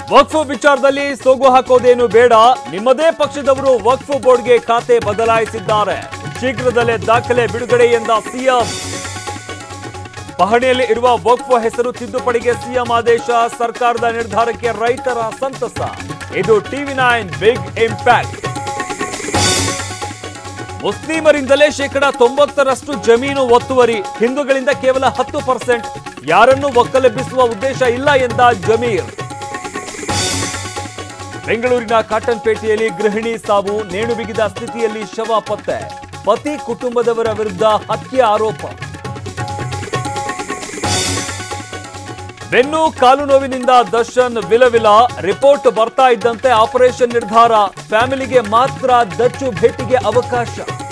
ವಕ್ಫ್ ವಿಚಾರದಲ್ಲಿ ಸೋಗು ಹಾಕೋದೇನು ಬೇಡ ನಿಮ್ಮದೇ ಪಕ್ಷದವರು ವಕ್ಫ್ ಬೋರ್ಡ್ಗೆ ಖಾತೆ ಬದಲಾಯಿಸಿದ್ದಾರೆ ಶೀಘ್ರದಲ್ಲೇ ದಾಖಲೆ ಬಿಡುಗಡೆ ಎಂದ ಸಿಎಂ ಪಹಣಿಯಲ್ಲಿ ಇರುವ ವಕ್ಫ್ ಹೆಸರು ತಿದ್ದುಪಡಿಗೆ ಸಿಎಂ ಆದೇಶ ಸರ್ಕಾರದ ನಿರ್ಧಾರಕ್ಕೆ ರೈತರ ಸಂತಸ ಇದು ಟಿವಿ ನೈನ್ ಬಿಗ್ ಇಂಪ್ಯಾಕ್ಟ್ ಮುಸ್ಲಿಮರಿಂದಲೇ ಶೇಕಡ ತೊಂಬತ್ತರಷ್ಟು ಜಮೀನು ಒತ್ತುವರಿ ಹಿಂದೂಗಳಿಂದ ಕೇವಲ ಹತ್ತು ಪರ್ಸೆಂಟ್ ಯಾರನ್ನೂ ಒಕ್ಕಲೆಬ್ಬಿಸುವ ಉದ್ದೇಶ ಇಲ್ಲ ಎಂದ ಜಮೀರ್ ಬೆಂಗಳೂರಿನ ಕಾಟನ್ಪೇಟೆಯಲ್ಲಿ ಗೃಹಿಣಿ ಸಾವು ನೇಣು ಬಿಗಿದ ಸ್ಥಿತಿಯಲ್ಲಿ ಶವ ಪತ್ತೆ ಪತಿ ಕುಟುಂಬದವರ ವಿರುದ್ಧ ಹತ್ಯೆ ಆರೋಪ ಬೆನ್ನು ಕಾಲು ನೋವಿನಿಂದ ದರ್ಶನ್ ವಿಲವಿಲ ರಿಪೋರ್ಟ್ ಬರ್ತಾ ಇದ್ದಂತೆ ಆಪರೇಷನ್ ನಿರ್ಧಾರ ಫ್ಯಾಮಿಲಿಗೆ ಮಾತ್ರ ದಚ್ಚು ಭೇಟಿಗೆ ಅವಕಾಶ